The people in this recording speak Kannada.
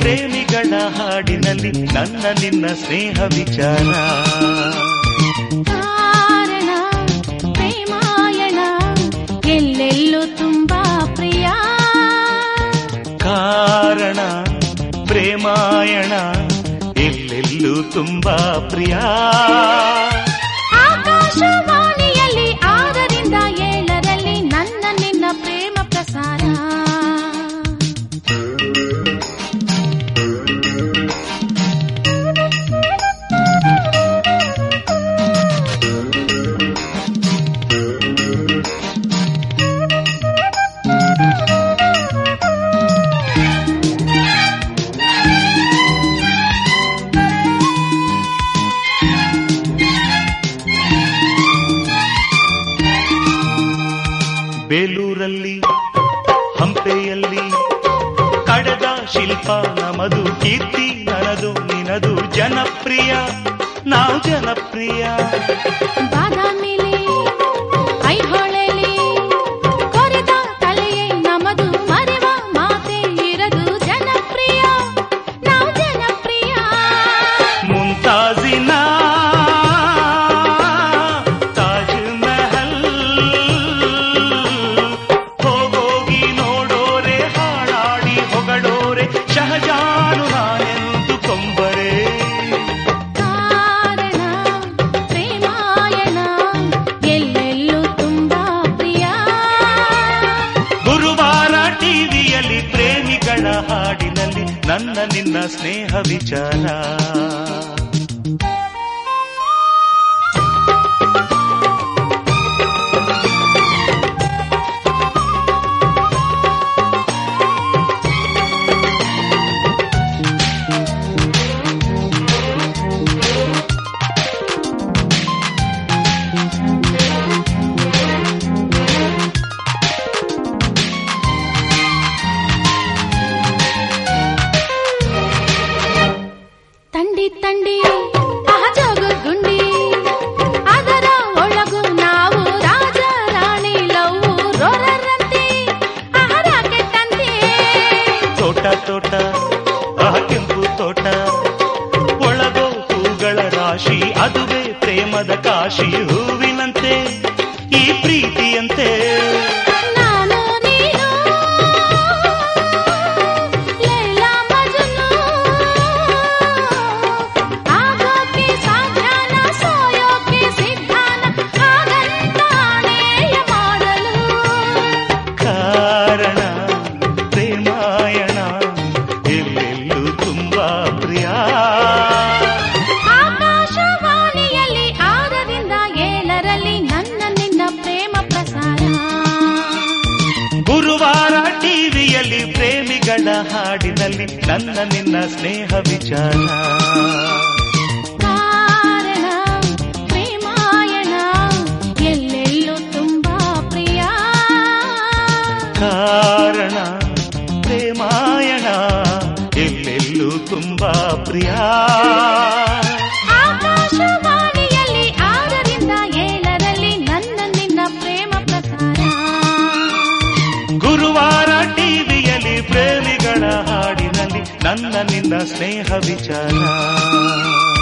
ಪ್ರೇಮಿಗಳ ಹಾಡಿನಲ್ಲಿ ನನ್ನ ನಿನ್ನ ಸ್ನೇಹ ವಿಚಾರ ಕಾರಣ ಪ್ರೇಮಾಯಣ ಎಲ್ಲೆಲ್ಲೂ ತುಂಬಾ ಪ್ರಿಯ ಕಾರಣ ಪ್ರೇಮಾಯಣ ಎಲ್ಲೆಲ್ಲೂ ತುಂಬಾ ಪ್ರಿಯ ಆಕಾಶವಾಣಿಯಲ್ಲಿ ಆರರಿಂದ ಏಳರಲ್ಲಿ ನನ್ನ ನಿನ್ನ ಪ್ರೇಮ ಪ್ರಸಾರ ಬೇಲೂರಲ್ಲಿ ಹಂಪೆಯಲ್ಲಿ ಕಡದ ಶಿಲ್ಪ ನಮದು ಕೀರ್ತಿ ನನದು ನಿನದು ಜನಪ್ರಿಯ ನಾವು ಜನಪ್ರಿಯ ಬಾದಾಮಿಲಿ ಐಹೊಳೆಲಿ ಕೊರೆದ ತಲೆಯೇ ನಮದು ಮರೆವ ಮಾತೆ ಇರದು ಜನಪ್ರಿಯ ನಾವು ಜನಪ್ರಿಯ ಮುಂತಾಜಿನ ತಾಜ್ ಮಹಲ್ ಹೋಗೋಗಿ ನೋಡೋರೆ ಹಾಡಾಡಿ ಹೊಗಳೋರೆ ಶಹಜಾನು ನಾನೆಂದು ಕೊಂಬರೆ ಕಾರಣ ಪ್ರೇಮಾಯಣ ಎಲ್ಲೆಲ್ಲೂ ತುಂಬಾ ಪ್ರಿಯ ಗುರುವಾರ ಟಿವಿಯಲ್ಲಿ ಪ್ರೇಮಿಗಳ ಹಾಡಿನಲ್ಲಿ ನನ್ನ ನಿನ್ನ ಸ್ನೇಹ ವಿಚಾರ ತಂಡಿ ತಂಡಿ ಅಹಜೋಗು ಗುಂಡಿ ಅದರ ಒಳಗು ನಾವು ರಾಜ ರಾಣಿ ಲವ್ ರೋರರಂತೆ ಆಹಾರ ಕೆಟ್ಟಂತೆ ತೋಟ ತೋಟ ಆ ಕೆಂಪು ತೋಟ ಒಳಗೋ ಹೂಗಳ ರಾಶಿ ಅದುವೇ ಪ್ರೇಮದ ಕಾಶಿ ಹೂವಿನಂತೆ ಈ ಪ್ರೀತಿಯಂತೆ ನಾನು ನೀನು ಲೈಲಾ ಮಜ್ನು ಆಗೋಕೆ ಸಾಧ್ಯನ ಸೋಯೋಕೆ ಸಿದ್ಧಾನ ಹಾಗಂತಾಣೆಯ ಮಾಡಲು ಕಾರಣ ಪ್ರೇಮಾಯಣ ಎಲ್ಲೆಲ್ಲೂ ತುಂಬಾ ಪ್ರಿಯ ಆಕಾಶವಾಣಿಯಲ್ಲಿ ಆರರಿಂದ ಏಳರಲ್ಲಿ ನನ್ನ ನಿನ್ನ ಪ್ರೇಮ ಪ್ರಸಾರ ಗುರುವಾರ ಟಿವಿಯಲ್ಲಿ ಪ್ರೇಮಿಗಳ ಹಾಡಿನಲ್ಲಿ ನನ್ನ ನಿನ್ನ ಸ್ನೇಹ ವಿಚಾರ ಕಾರಣ ಪ್ರೇಮಾಯಣ ಎಲ್ಲೆಲ್ಲೂ ತುಂಬಾ ಪ್ರಿಯ ಕಾರಣ ಪ್ರೇಮಾಯಣ ಎಲ್ಲೆಲ್ಲೂ ತುಂಬಾ ಪ್ರಿಯ ಆಕಾಶವಾಣಿಯಲ್ಲಿ ಆರರಿಂದ ಏಳರಲ್ಲಿ ನನ್ನ ನಿನ್ನ ಪ್ರೇಮ ಪ್ರಸಾರ ಗುರುವಾರ ಟಿವಿಯಲ್ಲಿ ಪ್ರೇಮಿಗಳ ಹಾಡಿನಲ್ಲಿ ನನ್ನ ನಿನ್ನ ಸ್ನೇಹ ವಿಚಾರ